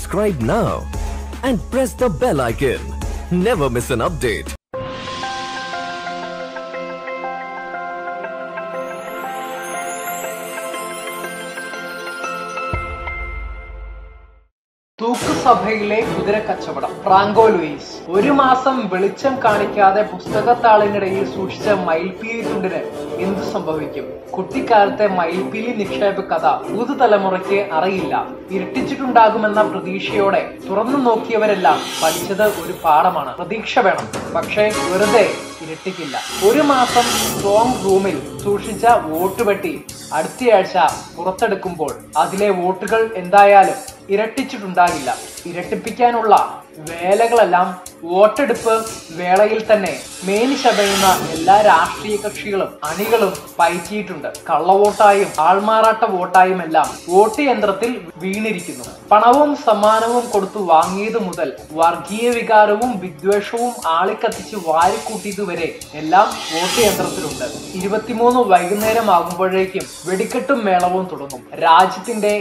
Subscribe now and press the bell icon. Never miss an update. തൂക്കുസഭയിലെ കുതിരക്കച്ചവടം Franco Louis ഒരു മാസം വെളിച്ചം കാണിക്കാതെ പുസ്തകത്താളിനിടയിൽ സൂക്ഷിച്ച മയിൽപ്പീലി തുണ്ടിന് എന്തു സംഭവിക്കും കുട്ടിക്കാലത്തെ മയിൽപ്പീലി നിക്ഷേപ കഥ പുതുതലമുറയ്ക്ക് അറിയില്ല ഇരുട്ടിച്ചിട്ടുണ്ടാകുമെന്ന പ്രതീക്ഷയോടെ തുറന്നു നോക്കിയവരെല്ലാം പഠിച്ചത് ഒരു പാഠമാണ് പ്രതീക്ഷ വേണം പക്ഷേ വെറുതെ ഇരട്ടിക്കില്ല ഒരു മാസം സ്ട്രോങ് റൂമിൽ സൂക്ഷിച്ച വോട്ട് പെട്ടി അടുത്തയാഴ്ച പുറത്തെടുക്കുമ്പോൾ അതിലെ വോട്ടുകൾ എന്തായാലും ഇരട്ടിച്ചിട്ടുണ്ടാകില്ല ഇരട്ടിപ്പിക്കാനുള്ള വേലകളെല്ലാം വോട്ടെടുപ്പ് വേളയിൽ തന്നെ മേനി ശബയുന്ന എല്ലാ രാഷ്ട്രീയ കക്ഷികളും അണികളും പയറ്റിയിട്ടുണ്ട് കള്ളവോട്ടായും ആൾമാറാട്ട വോട്ടായും എല്ലാം വോട്ട് യന്ത്രത്തിൽ വീണിരിക്കുന്നു പണവും സമ്മാനവും കൊടുത്തു വാങ്ങിയത് മുതൽ വർഗീയ വികാരവും വിദ്വേഷവും ആളിക്കത്തിച്ച് വാരിക്കൂട്ടിയതുവരെ എല്ലാം വോട്ട് യന്ത്രത്തിലുണ്ട് ഇരുപത്തിമൂന്ന് വൈകുന്നേരം ആകുമ്പോഴേക്കും വെടിക്കെട്ടും മേളവും തുടങ്ങും രാജ്യത്തിന്റെ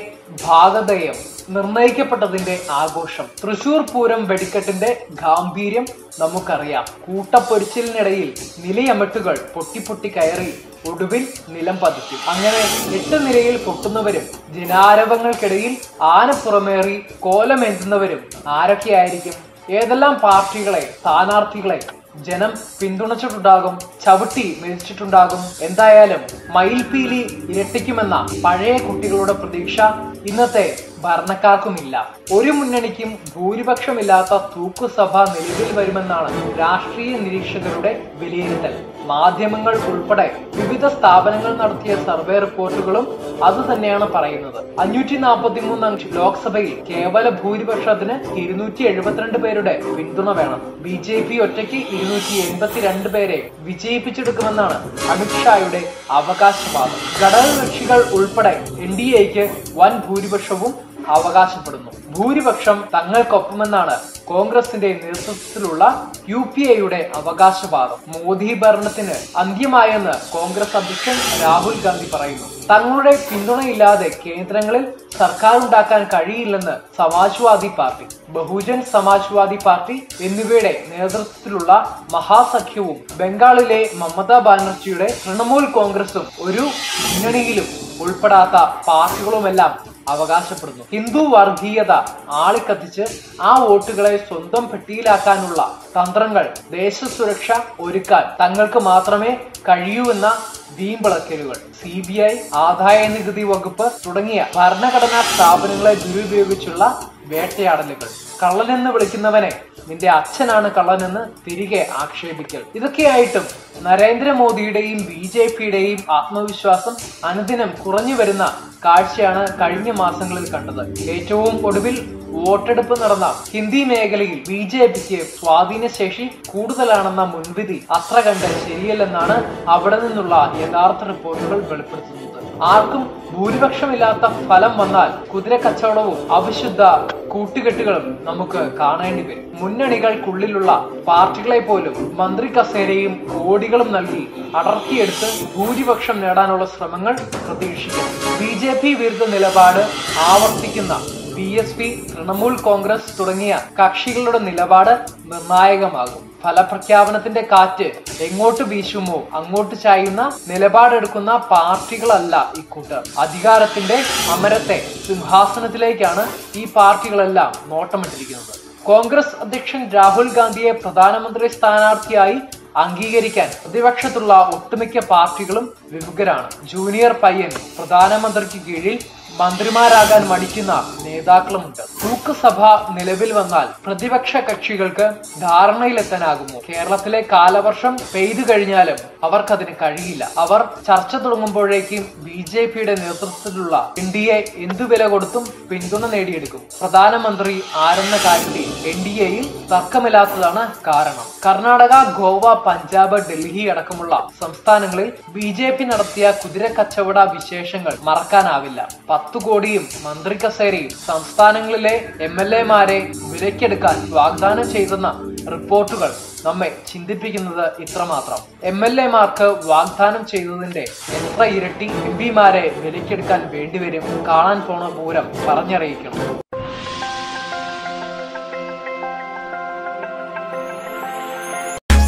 ഭാഗതയം നിർണയിക്കപ്പെട്ടതിന്റെ ആഘോഷം തൃശൂർ പൂരം വെടിക്കെട്ടിന്റെ ഗാംഭീര്യം നമുക്കറിയാം കൂട്ടപ്പൊരിച്ചിലിനിടയിൽ നിലയമിട്ടുകൾ പൊട്ടിപ്പൊട്ടി കയറി ഒടുവിൽ നിലം പതിച്ചു അങ്ങനെ എട്ട് നിലയിൽ പൊട്ടുന്നവരും ജനാരവങ്ങൾക്കിടയിൽ ആനപ്പുറമേറി കോലമേന്തുന്നവരും ആരൊക്കെയായിരിക്കും ഏതെല്ലാം പാർട്ടികളെ സ്ഥാനാർത്ഥികളെ ജനം പിന്തുണച്ചിട്ടുണ്ടാകും ചവിട്ടി മെതിച്ചിട്ടുണ്ടാകും എന്തായാലും മയിൽപീലി ഇരട്ടിക്കുമെന്ന പഴയ കുട്ടികളുടെ പ്രതീക്ഷ ഇന്നത്തെ ഭരണക്കാർക്കുമില്ല ഒരു മുന്നണിക്കും ഭൂരിപക്ഷമില്ലാത്ത തൂക്കുസഭ നിലവിൽ വരുമെന്നാണ് രാഷ്ട്രീയ നിരീക്ഷകരുടെ വിലയിരുത്തൽ മാധ്യമങ്ങൾ ഉൾപ്പെടെ വിവിധ സ്ഥാപനങ്ങൾ നടത്തിയ സർവേ റിപ്പോർട്ടുകളും അത് തന്നെയാണ് പറയുന്നത് അഞ്ഞൂറ്റി നാൽപ്പത്തി മൂന്ന് ലോക്സഭയിൽ കേവല ഭൂരിപക്ഷത്തിന് ഇരുന്നൂറ്റി എഴുപത്തിരണ്ട് പേരുടെ പിന്തുണ വേണം ബി ജെ പി ഒറ്റയ്ക്ക് ഇരുന്നൂറ്റി എൺപത്തിരണ്ട് പേരെ വിജയിപ്പിച്ചെടുക്കുമെന്നാണ് അമിത്ഷായുടെ അവകാശവാദം ഘടകകക്ഷികൾ ഉൾപ്പെടെ എൻ ഡി എക്ക് വൻ ഭൂരിപക്ഷവും അവകാശപ്പെടുന്നു ഭൂരിപക്ഷം തങ്ങൾക്കൊപ്പമെന്നാണ് കോൺഗ്രസിന്റെ നേതൃത്വത്തിലുള്ള യു പി എയുടെ അവകാശവാദം മോദി ഭരണത്തിന് അന്ത്യമായെന്ന് കോൺഗ്രസ് അധ്യക്ഷൻ രാഹുൽ ഗാന്ധി പറയുന്നു തങ്ങളുടെ പിന്തുണയില്ലാതെ കേന്ദ്രങ്ങളിൽ സർക്കാർ ഉണ്ടാക്കാൻ കഴിയില്ലെന്ന് സമാജ്വാദി പാർട്ടി ബഹുജൻ സമാജ്വാദി പാർട്ടി എന്നിവയുടെ നേതൃത്വത്തിലുള്ള മഹാസഖ്യവും ബംഗാളിലെ മമതാ ബാനർജിയുടെ തൃണമൂൽ കോൺഗ്രസും ഒരു മുന്നണിയിലും ഉൾപ്പെടാത്ത പാർട്ടികളുമെല്ലാം അവകാശപ്പെടുന്നു ഹിന്ദു വർഗീയത ആളിക്കത്തിച്ച് ആ വോട്ടുകളെ സ്വന്തം പെട്ടിയിലാക്കാനുള്ള തന്ത്രങ്ങൾ ദേശസുരക്ഷ ഒരുക്കാൻ തങ്ങൾക്ക് മാത്രമേ കഴിയൂ എന്ന വീമ്പിളക്കലുകൾ സി ബി ഐ ആദായ നികുതി വകുപ്പ് തുടങ്ങിയ ഭരണഘടനാ സ്ഥാപനങ്ങളെ ദുരുപയോഗിച്ചുള്ള വേട്ടയാടലുകൾ കള്ളനെന്ന് വിളിക്കുന്നവനെ നിന്റെ അച്ഛനാണ് കള്ളനെന്ന് തിരികെ ആക്ഷേപിക്കൽ ഇതൊക്കെയായിട്ടും നരേന്ദ്രമോദിയുടെയും ബി ജെ പിയുടെയും ആത്മവിശ്വാസം അനുദിനം കുറഞ്ഞു വരുന്ന കാഴ്ചയാണ് കഴിഞ്ഞ മാസങ്ങളിൽ കണ്ടത് ഏറ്റവും ഒടുവിൽ വോട്ടെടുപ്പ് നടന്ന ഹിന്ദി മേഖലയിൽ ബി ജെ പിക്ക് സ്വാധീനശേഷി കൂടുതലാണെന്ന മുൻവിധി അത്ര കണ്ട് ശരിയല്ലെന്നാണ് അവിടെ നിന്നുള്ള യഥാർത്ഥ റിപ്പോർട്ടുകൾ വെളിപ്പെടുത്തുന്നത് ആർക്കും ഭൂരിപക്ഷമില്ലാത്ത ഫലം വന്നാൽ കുതിര കച്ചവടവും അവിശുദ്ധ കൂട്ടുകെട്ടുകളും നമുക്ക് കാണേണ്ടി വരും മുന്നണികൾക്കുള്ളിലുള്ള പാർട്ടികളെ പോലും മന്ത്രി കസേരയും കോടികളും നൽകി അടർത്തിയെടുത്ത് ഭൂരിപക്ഷം നേടാനുള്ള ശ്രമങ്ങൾ പ്രതീക്ഷിക്കണം ബി ജെ പി വിരുദ്ധ നിലപാട് ആവർത്തിക്കുന്ന B S P Trinamool Congress തുടങ്ങിയ കക്ഷികളുടെ നിലപാട് നിർണായകമാകും ഫലപ്രഖ്യാപനത്തിന്റെ കാറ്റ് എങ്ങോട്ട് വീശുമോ അങ്ങോട്ട് ചായുന്ന നിലപാടെടുക്കുന്ന പാർട്ടികളല്ല ഇക്കൂട്ടർ അധികാരത്തിന്റെ അമരത്തെ സിംഹാസനത്തിലേക്കാണ് ഈ പാർട്ടികളെല്ലാം നോട്ടമിട്ടിരിക്കുന്നത് കോൺഗ്രസ് അധ്യക്ഷൻ രാഹുൽ ഗാന്ധിയെ പ്രധാനമന്ത്രി സ്ഥാനാർത്ഥിയായി അംഗീകരിക്കാൻ പ്രതിപക്ഷത്തുള്ള ഒട്ടുമിക്ക പാർട്ടികളും വിമുഖരാണ് ജൂനിയർ പയ്യൻ പ്രധാനമന്ത്രിക്ക് കീഴിൽ മന്ത്രിമാരാകാൻ മടിക്കുന്ന നേതാക്കളുമുണ്ട് തൂക്കുസഭ നിലവിൽ വന്നാൽ പ്രതിപക്ഷ കക്ഷികൾക്ക് ധാരണയിലെത്താനാകുമോ കേരളത്തിലെ കാലവർഷം പെയ്തു കഴിഞ്ഞാലും അവർക്കതിന് കഴിയില്ല അവർ ചർച്ച തുടങ്ങുമ്പോഴേക്കും ബി ജെ പിയുടെ നേതൃത്വത്തിലുള്ള എൻ ഡി എ എന്തു വില കൊടുത്തും പിന്തുണ നേടിയെടുക്കും പ്രധാനമന്ത്രി ആരെന്ന കാര്യത്തിൽ എൻ ഡി എയിൽ തർക്കമില്ലാത്തതാണ് കാരണം കർണാടക ഗോവ പഞ്ചാബ് ഡൽഹി അടക്കമുള്ള സംസ്ഥാനങ്ങളിൽ ബി ജെ പി നടത്തിയ കുതിര കച്ചവട വിശേഷങ്ങൾ മറക്കാനാവില്ല പത്തു കോടിയും മന്ത്രി കസേരയും സംസ്ഥാനങ്ങളിലെ എം എൽ എമാരെ വിലക്കെടുക്കാൻ വാഗ്ദാനം ചെയ്തെന്ന റിപ്പോർട്ടുകൾ നമ്മെ ചിന്തിപ്പിക്കുന്നത് ഇത്രമാത്രം എം എൽ എമാർക്ക് വാഗ്ദാനം ചെയ്തതിന്റെ എത്ര ഇരട്ടി എം പിമാരെ വിലക്കെടുക്കാൻ വേണ്ടിവരും കാണാൻ പോണ Pooram പറഞ്ഞറിയിക്കണം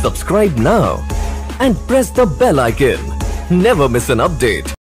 Subscribe now and press the bell icon. Never miss an update.